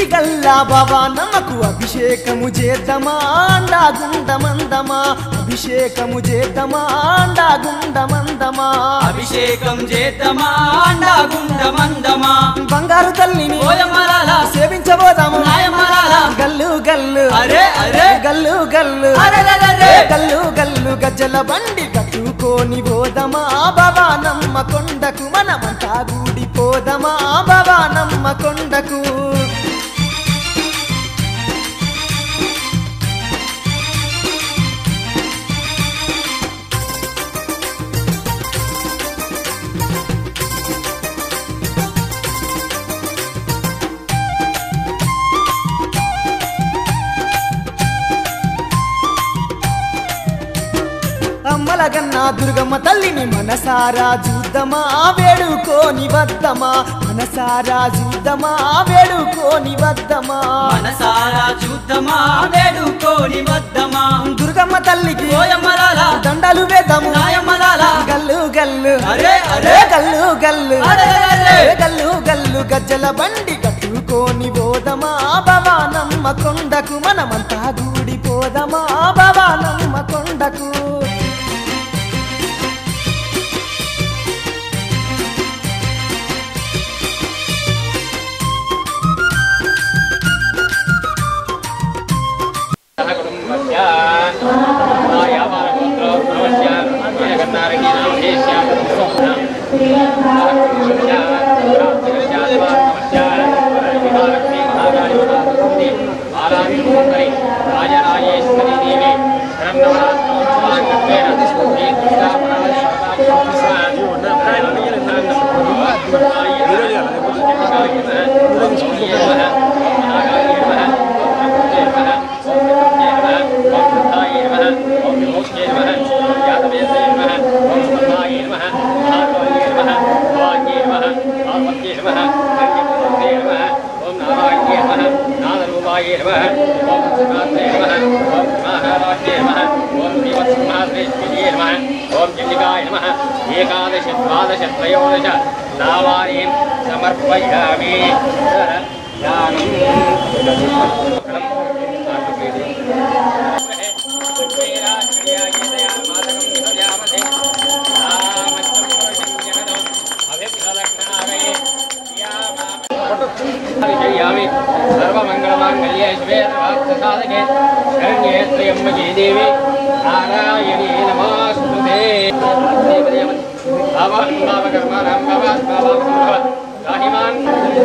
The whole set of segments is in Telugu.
గల్లా భవానమ్మకు అభిషేకము చేద్దామా అండా గుండమందమా అభిషేకము చేద్దామా అండా గుండమందమా అభిషేకం చేద్దామా అండా గుండమందమా బంగారు తల్లిని ఓయమ్మలాల సేవించబోదాము నాయమ్మలాల గల్లు గల్లు అరే అరే గల్లు గల్లు అరెరెరెరె. గల్లు గల్లు గజ్జల బండి కట్టుకోని పోదమా భవానమ్మ కొండకు మనమంతా గూడిపోదమా భవానమ్మ కొండకు అమ్మలగన్నా దుర్గమ్మ తల్లిని మనసారా చూద్దామా వేడుకోని వద్దమా మనసారా చూద్దామా వేడుకోని వద్దమా మనసారా చూద్దామా వేడుకోని వద్దమా దుర్గమ్మ తల్లికి ఓయమ్మలాల దండలు వేద్దాము నాయమ్మలాల గల్లు గల్లు అరే అరే గల్లు గల్లు అరెరెరెరె. గల్లు గల్లు గజ్జల బండి కట్టుకోని పోదమా భవానమ్మ కొండకు మనమంతా గూడిపోదమా భవానమ్మ కొండకు ఏకాదశ ద్వాదశ త్రయోదశ నామానీం సమర్పయామి విజయామి సర్వమంగళమాంగళ్యే శివే సర్వార్థసాధకే శరణ్యే త్రయంబకే దేవి నారాయణీ నమోస్తుతే భావాన్ భావకర్మాణం భావాత్ భావాత్ సంభవ రాహిమాన్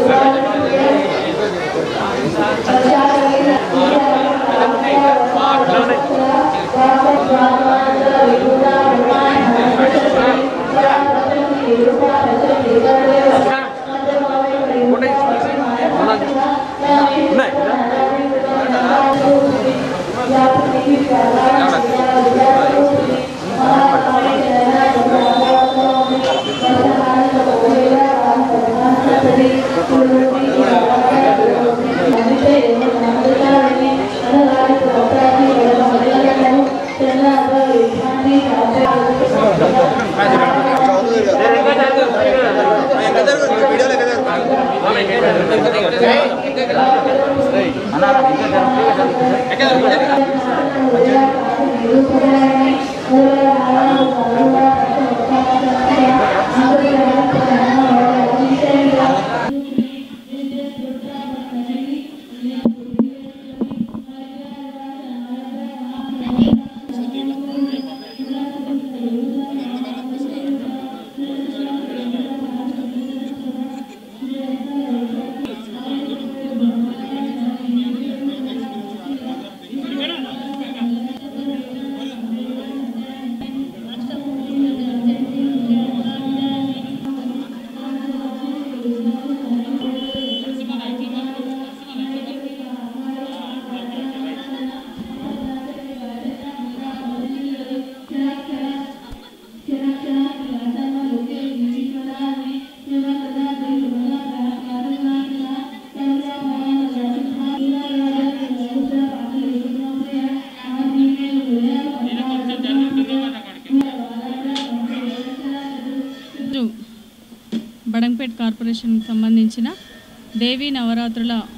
ఈరోజు బడంపేట్ కార్పొరేషన్కి సంబంధించిన దేవీ నవరాత్రుల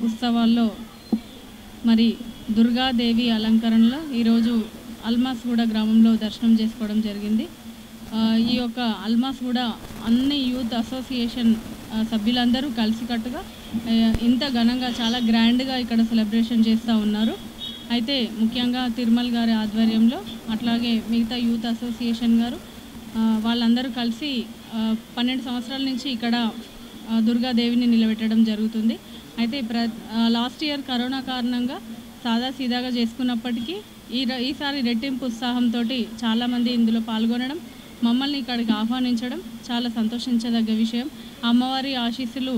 ఉత్సవాల్లో మరి దుర్గాదేవి అలంకరణలో ఈరోజు అల్మాస్గూడ గ్రామంలో దర్శనం చేసుకోవడం జరిగింది ఆ, ఈ యొక్క అల్మాస్గూడ అన్ని యూత్ అసోసియేషన్ ఆ, సభ్యులందరూ కలిసికట్టుగా ఆ, ఇంత ఘనంగా చాలా గ్రాండ్గా ఇక్కడ సెలబ్రేషన్ చేస్తూ ఉన్నారు అయితే ముఖ్యంగా తిరుమల్ గారి ఆధ్వర్యంలో అట్లాగే మిగతా యూత్ అసోసియేషన్ గారు ఆ, వాళ్ళందరూ కలిసి ఆ, పన్నెండు సంవత్సరాల నుంచి ఇక్కడ ఆ, దుర్గాదేవిని నిలబెట్టడం జరుగుతుంది అయితే ప్ర లాస్ట్ ఇయర్ కరోనా కారణంగా సాదా సీదాగా చేసుకున్నప్పటికీ ఈ ర- ఈసారి రెట్టింపు ఉత్సాహంతో చాలామంది ఇందులో పాల్గొనడం మమ్మల్ని ఇక్కడికి ఆహ్వానించడం చాలా సంతోషించదగ్గ విషయం అమ్మవారి ఆశీస్సులు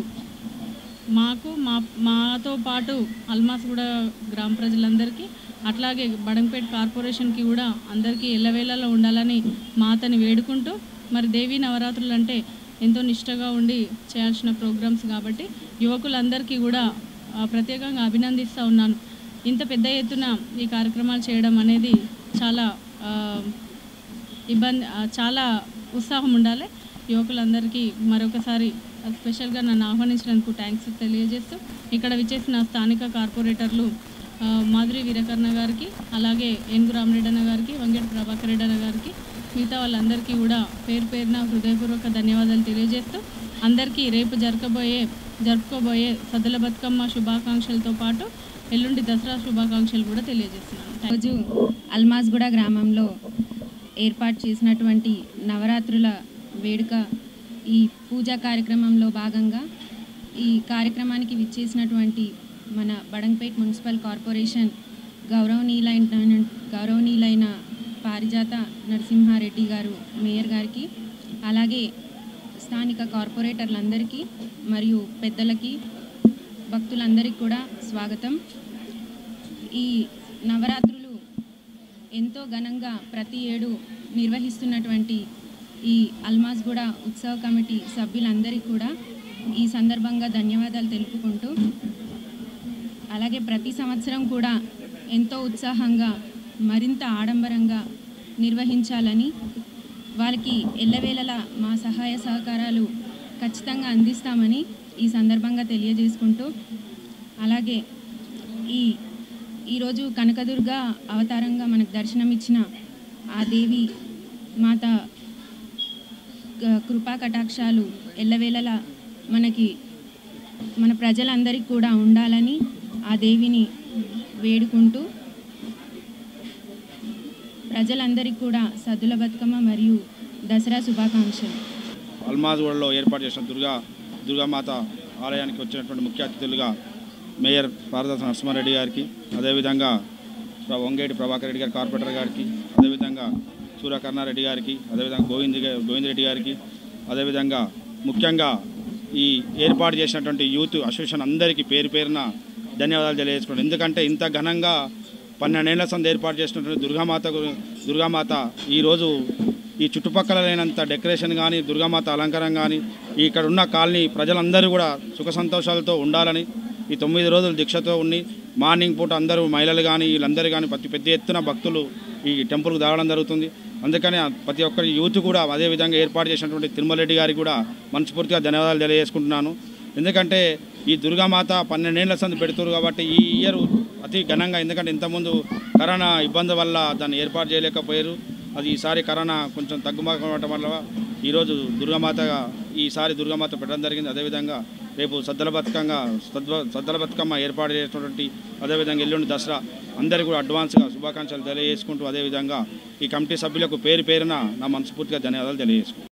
మాకు మా మాతో పాటు అల్మాస్గూడ గ్రామ ప్రజలందరికీ అట్లాగే బడంపేట్ కార్పొరేషన్కి కూడా అందరికీ ఎల్లవేళలా ఉండాలని మాతని వేడుకుంటూ మరి దేవీ నవరాత్రులు అంటే ఎంతో నిష్టగా ఉండి చేయాల్సిన ప్రోగ్రామ్స్ కాబట్టి యువకులందరికీ కూడా ఆ, ప్రత్యేకంగా అభినందిస్తూ ఉన్నాను ఇంత పెద్ద ఎత్తున ఈ కార్యక్రమాలు చేయడం అనేది చాలా ఆ, ఇబ్బంది ఆ, చాలా ఉత్సాహం ఉండాలి యువకులందరికీ మరొకసారి స్పెషల్గా నన్ను ఆహ్వానించినందుకు థ్యాంక్స్ తెలియజేస్తూ ఇక్కడ విచ్చేసిన స్థానిక కార్పొరేటర్లు ఆ, మాధురి వీరకర్ణ గారికి అలాగే ఏనుగు రామరెడ్డన్న గారికి వంగేటి ప్రభాకర్ రెడ్డన్న గారికి మిగతా వాళ్ళందరికీ కూడా పేరు పేరున హృదయపూర్వక ధన్యవాదాలు తెలియజేస్తూ అందరికీ రేపు జరగబోయే జరుపుకోబోయే సద్దుల బతుకమ్మ శుభాకాంక్షలతో పాటు ఎల్లుండి దసరా శుభాకాంక్షలు కూడా తెలియజేస్తున్నాను థాంక్స్. రోజు అల్మాజ్గూడ గ్రామంలో ఏర్పాటు చేసినటువంటి నవరాత్రుల వేడుక ఈ పూజా కార్యక్రమంలో భాగంగా ఈ కార్యక్రమానికి విచ్చేసినటువంటి మన బడంపేట్ మున్సిపల్ కార్పొరేషన్ గౌరవనీయులైన గౌరవనీయులైన పారిజాత నరసింహారెడ్డి గారు మేయర్ గారికి అలాగే స్థానిక కార్పొరేటర్లందరికీ మరియు పెద్దలకి భక్తులందరికీ కూడా స్వాగతం ఈ నవరాత్రులు ఎంతో ఘనంగా ప్రతి ఏడు నిర్వహిస్తున్నటువంటి ఈ అల్మాజ్గూడ ఉత్సవ కమిటీ సభ్యులందరికీ కూడా ఈ సందర్భంగా ధన్యవాదాలు తెలుపుకుంటూ అలాగే ప్రతి సంవత్సరం కూడా ఎంతో ఉత్సాహంగా మరింత ఆడంబరంగా నిర్వహించాలని వాళ్ళకి ఎల్లవేళలా మా సహాయ సహకారాలు ఖచ్చితంగా అందిస్తామని ఈ సందర్భంగా తెలియజేసుకుంటూ అలాగే ఈ ఈరోజు కనకదుర్గ అవతారంగా మనకు దర్శనమిచ్చిన ఆ దేవి మాత క- కృపా కటాక్షాలు ఎల్లవేళలా మనకి మన ప్రజలందరికీ కూడా ఉండాలని ఆ దేవిని వేడుకుంటూ ప్రజలందరికీ కూడా సద్దుల బతుకమ్మ మరియు దసరా శుభాకాంక్షలు అల్మాజ్గూడలో ఏర్పాటు చేసిన దుర్గా దుర్గామాత ఆలయానికి వచ్చినటువంటి ముఖ్య అతిథులుగా మేయర్ పారదాస నరసింహారెడ్డి గారికి అదేవిధంగా ప్ర- వంగేటి ప్రభాకర్ రెడ్డి గారి కార్పొరేటర్ గారికి అదేవిధంగా సూర్యకర్ణారెడ్డి గారికి అదేవిధంగా గోవింద్ గా- గోవింద్ రెడ్డి గారికి అదేవిధంగా ముఖ్యంగా ఈ ఏర్పాటు చేసినటువంటి యూత్ అసోసియేషన్ అందరికీ పేరు పేరున ధన్యవాదాలు తెలియజేసుకున్నాను ఎందుకంటే ఇంత ఘనంగా పన్నెండేళ్ల సంది ఏర్పాటు చేసినటువంటి దుర్గామాత గురి- దుర్గామాత ఈరోజు ఈ చుట్టుపక్కల లేనంత డెకరేషన్ కానీ దుర్గామాత అలంకారం కానీ ఇక్కడ ఉన్న కాలనీ ప్రజలందరూ కూడా సుఖ సంతోషాలతో ఉండాలని ఈ తొమ్మిది రోజులు దీక్షతో ఉండి మార్నింగ్ పూట అందరూ మహిళలు కానీ వీళ్ళందరూ కానీ ప్రతి పెద్ద ఎత్తున భక్తులు ఈ టెంపుల్కి దావడం జరుగుతుంది అందుకని ఆ ప్రతి ఒక్కరి యూత్ కూడా అదే విధంగా ఏర్పాటు చేసినటువంటి తిరుమల రెడ్డి గారికి కూడా మనస్ఫూర్తిగా ధన్యవాదాలు తెలియజేసుకుంటున్నాను ఎందుకంటే ఈ దుర్గామాత పన్నెండేళ్ల సంది పెడుతున్నారు కాబట్టి ఈ ఇయర్ అతి ఘనంగా ఎందుకంటే ఇంతకుముందు కరోనా ఇబ్బంది వల్ల దాన్ని ఏర్పాటు చేయలేకపోయారు అది ఈసారి కరోనా కొంచెం తగ్గుమకడం వల్ల ఈరోజు దుర్గామాతగా ఈసారి దుర్గామాత పెట్టడం జరిగింది అదేవిధంగా రేపు సద్దల బతుకంగా సద్వ సద్దల బతుకమ్మ ఏర్పాటు చేసినటువంటి అదేవిధంగా ఎల్లుండి దసరా అందరికీ కూడా అడ్వాన్స్గా శుభాకాంక్షలు తెలియజేసుకుంటూ అదేవిధంగా ఈ కమిటీ సభ్యులకు పేరు పేరున నా మనస్ఫూర్తిగా ధన్యవాదాలు తెలియజేసుకుంటాను